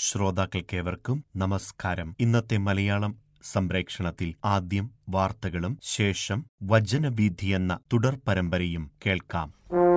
ശ്രോതാക്കൾക്കേവർക്കും നമസ്കാരം ഇന്നത്തെ മലയാളം സംപ്രേക്ഷണത്തിൽ ആദ്യം വാർത്തകളും ശേഷം വചനവീഥി എന്ന തുടർ പരമ്പരയും കേൾക്കാം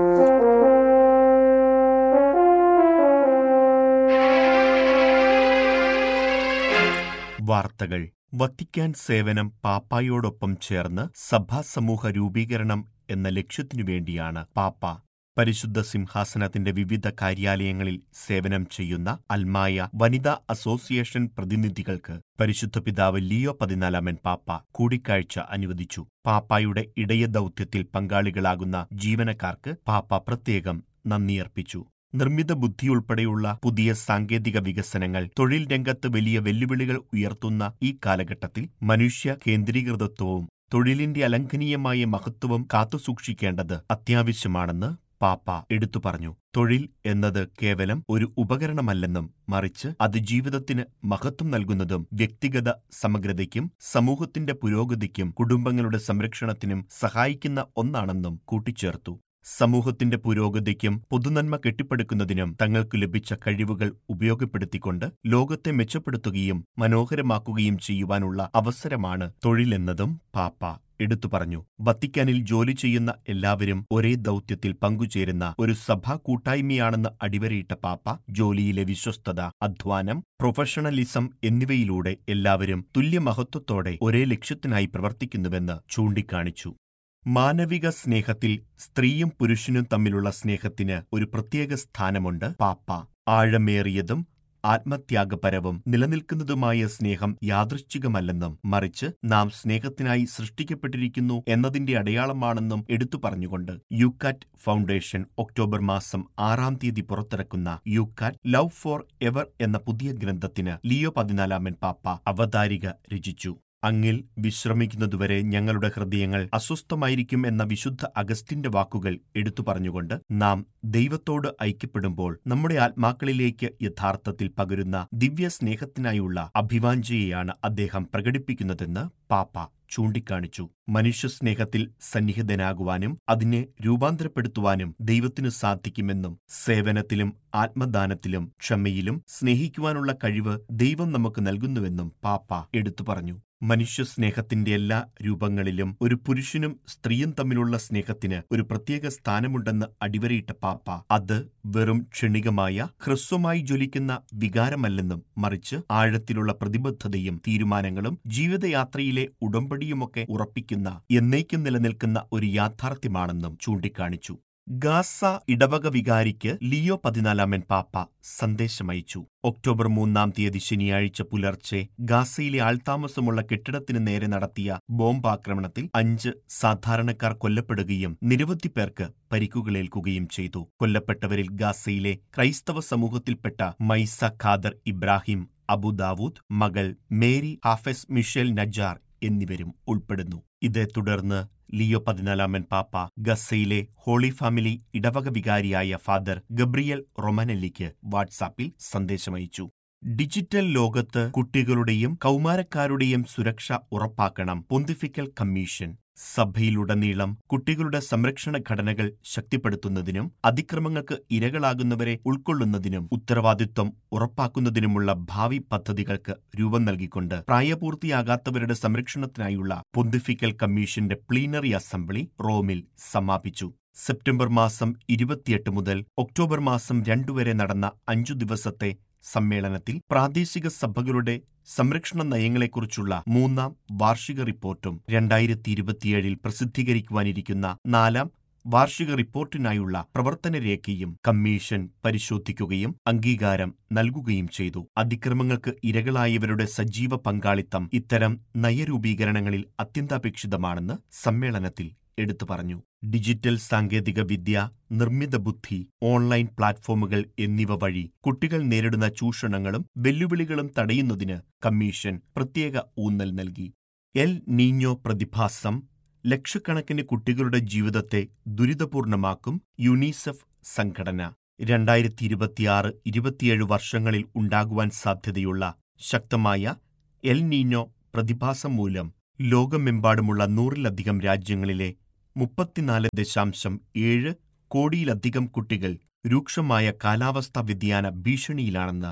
വാർത്തകൾ വത്തിക്കാൻ സേവനം പാപ്പായോടൊപ്പം ചേർന്ന് സഭാസമൂഹ രൂപീകരണം എന്ന ലക്ഷ്യത്തിനു വേണ്ടിയാണ് പാപ്പ പരിശുദ്ധ സിംഹാസനത്തിന്റെ വിവിധ കാര്യാലയങ്ങളിൽ സേവനം ചെയ്യുന്ന അൽമായ വനിതാ അസോസിയേഷൻ പ്രതിനിധികൾക്ക് പരിശുദ്ധ പിതാവ് ലിയോ പതിനാലാമൻ പാപ്പ കൂടിക്കാഴ്ച അനുവദിച്ചു പാപ്പായുടെ ഇടയ ദൗത്യത്തിൽ പങ്കാളികളാകുന്ന ജീവനക്കാർക്ക് പാപ്പ പ്രത്യേകം നന്ദിയർപ്പിച്ചു നിർമ്മിത ബുദ്ധിയുൾപ്പെടെയുള്ള പുതിയ സാങ്കേതിക വികസനങ്ങൾ തൊഴിൽ രംഗത്ത് വലിയ വെല്ലുവിളികൾ ഉയർത്തുന്ന ഈ കാലഘട്ടത്തിൽ മനുഷ്യ കേന്ദ്രീകൃതത്വവും തൊഴിലിന്റെ അലംഘനീയമായ മഹത്വവും കാത്തുസൂക്ഷിക്കേണ്ടത് അത്യാവശ്യമാണെന്ന് പാപ്പ എടുത്തു പറഞ്ഞു തൊഴിൽ എന്നത് കേവലം ഒരു ഉപകരണമല്ലെന്നും മറിച്ച് അത് ജീവിതത്തിന് മഹത്വം നൽകുന്നതും വ്യക്തിഗത സമഗ്രതയ്ക്കും സമൂഹത്തിന്റെ പുരോഗതിക്കും കുടുംബങ്ങളുടെ സംരക്ഷണത്തിനും സഹായിക്കുന്ന ഒന്നാണെന്നും കൂട്ടിച്ചേർത്തു സമൂഹത്തിന്റെ പുരോഗതിക്കും പൊതുനന്മ കെട്ടിപ്പടുക്കുന്നതിനും തങ്ങൾക്ക് ലഭിച്ച കഴിവുകൾ ഉപയോഗപ്പെടുത്തിക്കൊണ്ട് ലോകത്തെ മെച്ചപ്പെടുത്തുകയും മനോഹരമാക്കുകയും ചെയ്യുവാനുള്ള അവസരമാണ് തൊഴിലെന്നതും പാപ്പ എടുത്തു പറഞ്ഞു വത്തിക്കാനിൽ ജോലി ചെയ്യുന്ന എല്ലാവരും ഒരേ ദൗത്യത്തിൽ പങ്കുചേരുന്ന ഒരു സഭാ കൂട്ടായ്മയാണെന്ന് അടിവരയിട്ട പാപ്പ ജോലിയിലെ വിശ്വസ്തത അധ്വാനം പ്രൊഫഷണലിസം എന്നിവയിലൂടെ എല്ലാവരും തുല്യമഹത്വത്തോടെ ഒരേ ലക്ഷ്യത്തിനായി പ്രവർത്തിക്കുന്നുവെന്ന് ചൂണ്ടിക്കാണിച്ചു മാനവിക സ്നേഹത്തിൽ സ്ത്രീയും പുരുഷനും തമ്മിലുള്ള സ്നേഹത്തിന് ഒരു പ്രത്യേക സ്ഥാനമുണ്ട് പാപ്പ ആഴമേറിയതും ആത്മത്യാഗപരവും നിലനിൽക്കുന്നതുമായ സ്നേഹം യാദൃശ്ചികമല്ലെന്നും മറിച്ച് നാം സ്നേഹത്തിനായി സൃഷ്ടിക്കപ്പെട്ടിരിക്കുന്നു എന്നതിന്റെ അടയാളമാണെന്നും എടുത്തു പറഞ്ഞുകൊണ്ട് യുക്കാറ്റ് ഫൗണ്ടേഷൻ ഒക്ടോബർ മാസം ആറാം തീയതി പുറത്തിറക്കുന്ന യുക്കാറ്റ് ലവ് ഫോർ എവർ എന്ന പുതിയ ഗ്രന്ഥത്തിന് ലിയോ പതിനാലാമൻ പാപ്പ അവതാരിക രചിച്ചു അങ്ങിൽ വിശ്രമിക്കുന്നതുവരെ ഞങ്ങളുടെ ഹൃദയങ്ങൾ അസ്വസ്ഥമായിരിക്കും എന്ന വിശുദ്ധ അഗസ്റ്റിന്റെ വാക്കുകൾ എടുത്തു പറഞ്ഞുകൊണ്ട് നാം ദൈവത്തോട് ഐക്യപ്പെടുമ്പോൾ നമ്മുടെ ആത്മാക്കളിലേക്ക് യഥാർത്ഥത്തിൽ പകരുന്ന ദിവ്യ സ്നേഹത്തിനായുള്ള അഭിവാഞ്ചയെയാണ് അദ്ദേഹം പ്രകടിപ്പിക്കുന്നതെന്ന് പാപ്പ ചൂണ്ടിക്കാണിച്ചു മനുഷ്യസ്നേഹത്തിൽ സന്നിഹിതനാകുവാനും അതിനെ രൂപാന്തരപ്പെടുത്തുവാനും ദൈവത്തിനു സാധിക്കുമെന്നും സേവനത്തിലും ആത്മദാനത്തിലും ക്ഷമയിലും സ്നേഹിക്കുവാനുള്ള കഴിവ് ദൈവം നമുക്ക് നൽകുന്നുവെന്നും പാപ്പ എടുത്തു പറഞ്ഞു മനുഷ്യസ്നേഹത്തിന്റെ എല്ലാ രൂപങ്ങളിലും ഒരു പുരുഷനും സ്ത്രീയും തമ്മിലുള്ള സ്നേഹത്തിന് ഒരു പ്രത്യേക സ്ഥാനമുണ്ടെന്ന് അടിവരയിട്ട പാപ്പ അത് വെറും ക്ഷണികമായ ഹ്രസ്വമായി ജ്വലിക്കുന്ന വികാരമല്ലെന്നും മറിച്ച് ആഴത്തിലുള്ള പ്രതിബദ്ധതയും തീരുമാനങ്ങളും ജീവിതയാത്രയിലെ ഉടമ്പടിയുമൊക്കെ ഉറപ്പിക്കുന്ന എന്നേക്കും നിലനിൽക്കുന്ന ഒരു യാഥാർത്ഥ്യമാണെന്നും ചൂണ്ടിക്കാണിച്ചു ഗാസ ഇടവക വികാരിക്ക് ലിയോ പതിനാലാമൻ പാപ്പ സന്ദേശമയച്ചു ഒക്ടോബർ മൂന്നാം തീയതി ശനിയാഴ്ച പുലർച്ചെ ഗാസയിലെ ആൾതാമസമുള്ള കെട്ടിടത്തിന് നേരെ നടത്തിയ ബോംബാക്രമണത്തിൽ അഞ്ച് സാധാരണക്കാർ കൊല്ലപ്പെടുകയും നിരവധി പേർക്ക് പരിക്കുകളേൽക്കുകയും ചെയ്തു കൊല്ലപ്പെട്ടവരിൽ ഗാസയിലെ ക്രൈസ്തവ സമൂഹത്തിൽപ്പെട്ട മൈസ ഖാദർ ഇബ്രാഹിം അബുദാവൂദ് മകൾ മേരി ഹാഫെസ് മിഷേൽ നജാർ എന്നിവരും ഉൾപ്പെടുന്നു ഇതേ തുടർന്ന് ലിയോ പതിനാലാമൻ പാപ്പ ഗസയിലെ ഹോളി ഫാമിലി ഇടവക വികാരിയായ ഫാദർ ഗബ്രിയൽ റൊമനല്ലിക്ക് വാട്സാപ്പിൽ സന്ദേശമയച്ചു ഡിജിറ്റൽ ലോകത്ത് കുട്ടികളുടെയും കൗമാരക്കാരുടെയും സുരക്ഷ ഉറപ്പാക്കണം പൊന്തിഫിക്കൽ കമ്മീഷൻ സഭയിലുടനീളം കുട്ടികളുടെ സംരക്ഷണ ഘടനകൾ ശക്തിപ്പെടുത്തുന്നതിനും അതിക്രമങ്ങൾക്ക് ഇരകളാകുന്നവരെ ഉൾക്കൊള്ളുന്നതിനും ഉത്തരവാദിത്വം ഉറപ്പാക്കുന്നതിനുമുള്ള ഭാവി പദ്ധതികൾക്ക് രൂപം നൽകിക്കൊണ്ട് പ്രായപൂർത്തിയാകാത്തവരുടെ സംരക്ഷണത്തിനായുള്ള പൊന്തിഫിക്കൽ കമ്മീഷന്റെ പ്ലീനറി അസംബ്ലി റോമിൽ സമാപിച്ചു സെപ്റ്റംബർ മാസം ഇരുപത്തിയെട്ട് മുതൽ ഒക്ടോബർ മാസം രണ്ടുവരെ നടന്ന അഞ്ചു ദിവസത്തെ സമ്മേളനത്തിൽ പ്രാദേശിക സഭകളുടെ സംരക്ഷണ നയങ്ങളെക്കുറിച്ചുള്ള മൂന്നാം വാർഷിക റിപ്പോർട്ടും രണ്ടായിരത്തി ഇരുപത്തിയേഴിൽ പ്രസിദ്ധീകരിക്കുവാനിരിക്കുന്ന നാലാം വാർഷിക റിപ്പോർട്ടിനായുള്ള പ്രവർത്തനരേഖയും കമ്മീഷൻ പരിശോധിക്കുകയും അംഗീകാരം നൽകുകയും ചെയ്തു അതിക്രമങ്ങൾക്ക് ഇരകളായവരുടെ സജീവ പങ്കാളിത്തം ഇത്തരം നയരൂപീകരണങ്ങളിൽ അത്യന്താപേക്ഷിതമാണെന്ന് സമ്മേളനത്തിൽ എടുത്തു പറഞ്ഞു ഡിജിറ്റൽ സാങ്കേതിക വിദ്യ നിർമ്മിത ബുദ്ധി ഓൺലൈൻ പ്ലാറ്റ്ഫോമുകൾ എന്നിവ വഴി കുട്ടികൾ നേരിടുന്ന ചൂഷണങ്ങളും വെല്ലുവിളികളും തടയുന്നതിന് കമ്മീഷൻ പ്രത്യേക ഊന്നൽ നൽകി എൽ നീഞ്ഞോ പ്രതിഭാസം ലക്ഷക്കണക്കിന് കുട്ടികളുടെ ജീവിതത്തെ ദുരിതപൂർണമാക്കും യുനിസെഫ് സംഘടന രണ്ടായിരത്തി ഇരുപത്തിയാറ് ഇരുപത്തിയേഴ് വർഷങ്ങളിൽ ഉണ്ടാകുവാൻ സാധ്യതയുള്ള ശക്തമായ എൽ നീഞ്ഞോ പ്രതിഭാസം മൂലം ലോകമെമ്പാടുമുള്ള നൂറിലധികം രാജ്യങ്ങളിലെ മുപ്പത്തിനാല് ദശാംശം ഏഴ് കോടിയിലധികം കുട്ടികൾ രൂക്ഷമായ കാലാവസ്ഥാ വ്യതിയാന ഭീഷണിയിലാണെന്ന്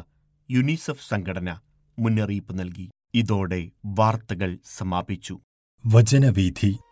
യുനിസെഫ് സംഘടന മുന്നറിയിപ്പ് നൽകി ഇതോടെ വാർത്തകൾ സമാപിച്ചു വചനവീഥി